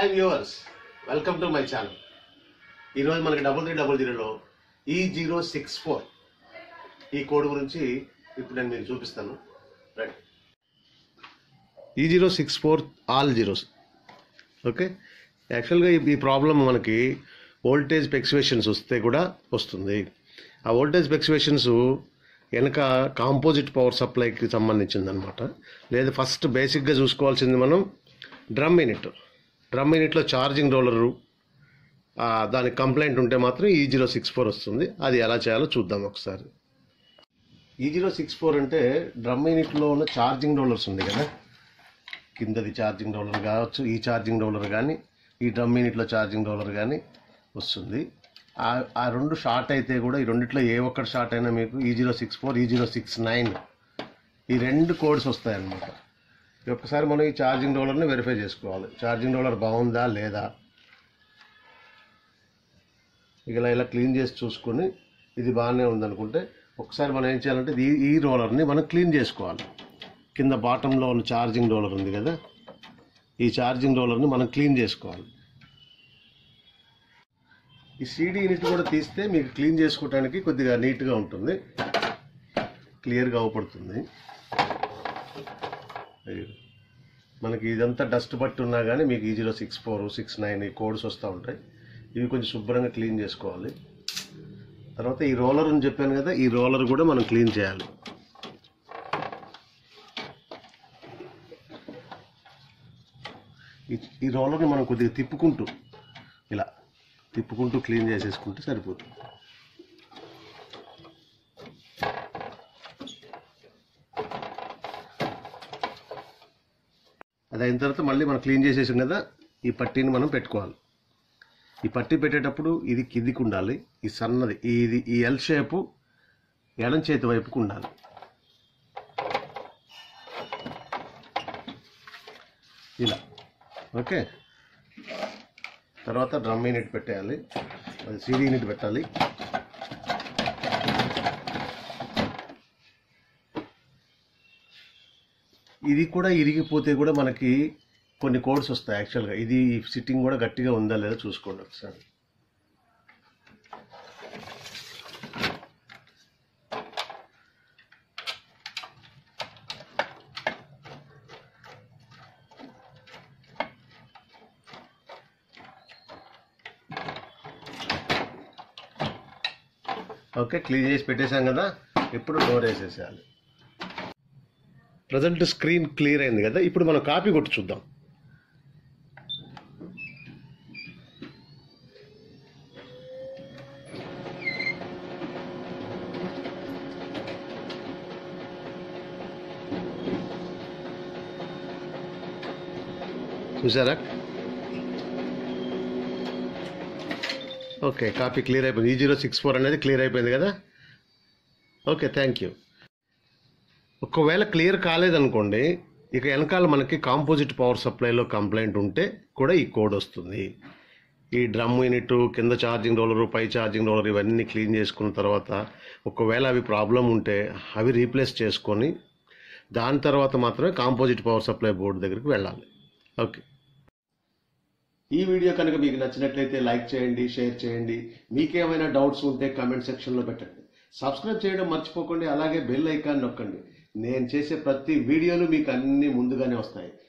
Hi viewers welcome to my channel ఈరోజు మనకి double three double జీరోలో ఈ జీరో సిక్స్ ఫోర్ ఈ code గురించి ఇప్పుడు నేను మీకు చూపిస్తాను right E zero six four all zeros okay యాక్చువల్గా ఈ- ఈ ప్రాబ్లం మనకి వోల్టేజ్ ఫ్లక్చువేషన్స్ వస్తే కూడా వస్తుంది ఆ వోల్టేజ్ ఫ్లక్చువేషన్స్ వెనక కాంపోజిట్ పవర్ సప్లైకి సంబంధించింది అనమాట లేదు ఫస్ట్ బేసిక్గా చూసుకోవాల్సింది మనం డ్రమ్ యూనిట్ డ్రమ్ యూనిట్లో ఛార్జింగ్ రోలరు ఆ, దానికి కంప్లైంట్ ఉంటే మాత్రం ఈ జీరో సిక్స్ ఫోర్ వస్తుంది అది ఎలా చేయాలో చూద్దాం ఒకసారి ఈ జీరో సిక్స్ ఫోర్ అంటే డ్రమ్ యూనిట్లో ఉన్న ఛార్జింగ్ రోలర్స్ ఉంది కదా కిందది ఛార్జింగ్ రోలర్ కావచ్చు ఈ ఛార్జింగ్ రోలర్ కానీ ఈ డ్రమ్ యూనిట్లో ఛార్జింగ్ రోలర్ కానీ వస్తుంది ఆ ఆ రెండు షార్ట్ అయితే కూడా ఈ రెండిట్లో ఏ ఒక్కటి షార్ట్ అయినా మీకు E zero six four E zero six nine ఈ రెండు కోడ్స్ వస్తాయన్నమాట ఈ ఒక్కసారి మనం ఈ ఛార్జింగ్ రోలర్ని వెరిఫై చేసుకోవాలి ఛార్జింగ్ రోలర్ బాగుందా లేదా ఇక ఇలా ఇలా క్లీన్ చేసి చూసుకొని ఇది బాగానే ఉందనుకుంటే ఒకసారి మనం ఏం చేయాలంటే ఈ ఈ రోలర్ని మనం క్లీన్ చేసుకోవాలి కింద బాటంలో ఉన్న ఛార్జింగ్ రోలర్ ఉంది కదా ఈ ఛార్జింగ్ రోలర్ని మనం క్లీన్ చేసుకోవాలి ఈ సీడీ యూనిట్ కూడా తీస్తే మీకు క్లీన్ చేసుకోవడానికి కొద్దిగా నీట్గా ఉంటుంది క్లియర్గా అవపడుతుంది అయ్యో. మనకి ఇదంతా డస్ట్ బట్టి ఉన్నా కానీ మీకు E zero six four six nine ఈ కోడ్స్ వస్తూ ఉంటాయి ఇవి కొంచెం శుభ్రంగా క్లీన్ చేసుకోవాలి తర్వాత ఈ రోలర్ అని చెప్పాను కదా ఈ రోలర్ కూడా మనం క్లీన్ చేయాలి ఈ- ఈ రోలర్ని మనం కొద్దిగా తిప్పుకుంటూ ఇలా తిప్పుకుంటూ క్లీన్ చేసేసుకుంటే సరిపోతుంది అది అయిన తర్వాత మళ్ళీ మనం క్లీన్ చేసేసాం కదా ఈ పట్టీని మనం పెట్టుకోవాలి ఈ పట్టీ పెట్టేటప్పుడు ఇది కిందికి ఉండాలి ఈ సన్నది ఇది ఈ ఎల్ షేపు ఎడం చేతి వైపుకు ఉండాలి ఇలా ఓకే తర్వాత డ్రమ్ యూనిట్ పెట్టేయాలి అది సీడీ యూనిట్ పెట్టాలి ఇది కూడా ఇరిగిపోతే కూడా మనకి కొన్ని కోడ్స్ వస్తాయి యాక్చువల్గా ఇది సిట్టింగ్ కూడా గట్టిగా ఉందా లేదా చూసుకోండి ఒకసారి ఓకే క్లీన్ చేసి పెట్టేశాం కదా ఇప్పుడు డోర్ వేసేసేయాలి ప్రజెంట్ స్క్రీన్ క్లియర్ అయింది కదా ఇప్పుడు మనం కాపీ కొట్టి చూద్దాం చూసారా ఓకే కాపీ క్లియర్ అయిపోయింది ఈ జీరో సిక్స్ ఫోర్ అనేది క్లియర్ అయిపోయింది కదా ఓకే థ్యాంక్ యూ ఒకవేళ క్లియర్ కాలేదనుకోండి ఇక వెనకాల మనకి కాంపోజిట్ పవర్ సప్లైలో కంప్లైంట్ ఉంటే కూడా ఈ కోడ్ వస్తుంది ఈ డ్రమ్ యూనిట్ కింద ఛార్జింగ్ రోలరు పై ఛార్జింగ్ రోలర్ ఇవన్నీ క్లీన్ చేసుకున్న తర్వాత ఒకవేళ అవి ప్రాబ్లం ఉంటే అవి రీప్లేస్ చేసుకొని దాని తర్వాత మాత్రమే కాంపోజిట్ పవర్ సప్లై బోర్డు దగ్గరికి వెళ్ళాలి ఓకే ఈ వీడియో కనుక మీకు నచ్చినట్లయితే లైక్ చేయండి షేర్ చేయండి మీకేమైనా డౌట్స్ ఉంటే కామెంట్ సెక్షన్లో పెట్టండి సబ్స్క్రైబ్ చేయడం మర్చిపోకండి అలాగే బెల్ ఐకాన్ నొక్కండి నేను చేసే ప్రతి వీడియోలు మీకు అన్ని ముందుగానే వస్తాయి